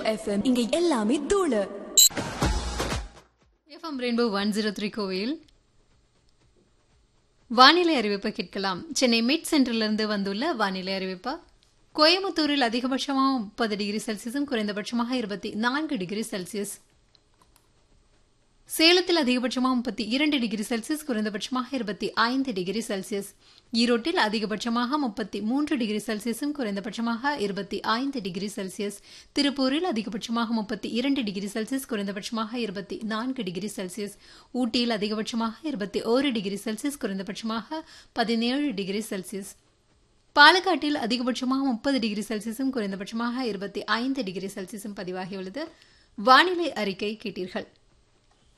FM இங்க எல்லாமே தூளு FM rainbow one zero three கோவில் வானிலை அறிவிப்பை கேட்கலாம் சென்னை மிட் சென்டரிலிருந்து வந்துள்ள வானிலை அறிவிப்பா கோயம்புத்தூரில் அதிகபட்சமாக முப்பது டிகிரி செல்சியஸும் குறைந்தபட்சமாக இருபத்தி நான்கு டிகிரி செல்சியஸ் சேலத்தில் அதிகபட்சமாக முப்பத்தி இரண்டு டிகிரி செல்சியஸ் குறைந்தபட்சமாக இருபத்தி ஐந்து டிகிரி செல்சியஸ் ஈரோட்டில் அதிகபட்சமாக முப்பத்தி மூன்று டிகிரி செல்சியஸும் குறைந்தபட்சமாக இருபத்தி ஐந்து டிகிரி செல்சியஸ் திருப்பூரில் அதிகபட்சமாக முப்பத்தி இரண்டு டிகிரி செல்சியஸ் குறைந்தபட்சமாக இருபத்தி நான்கு டிகிரி செல்சியஸ் ஊட்டியில் அதிகபட்சமாக இருபத்தி ஓரு டிகிரி செல்சியஸ் குறைந்தபட்சமாக பதினேழு டிகிரி செல்சியஸ் பாலக்காட்டில் அதிகபட்சமாக முப்பது டிகிரி செல்சியஸும் குறைந்தபட்சமாக இருபத்தி ஐந்து டிகிரி செல்சியஸும் பதிவாகியுள்ளது வானிலை அறிக்கை கேட்டீர்கள்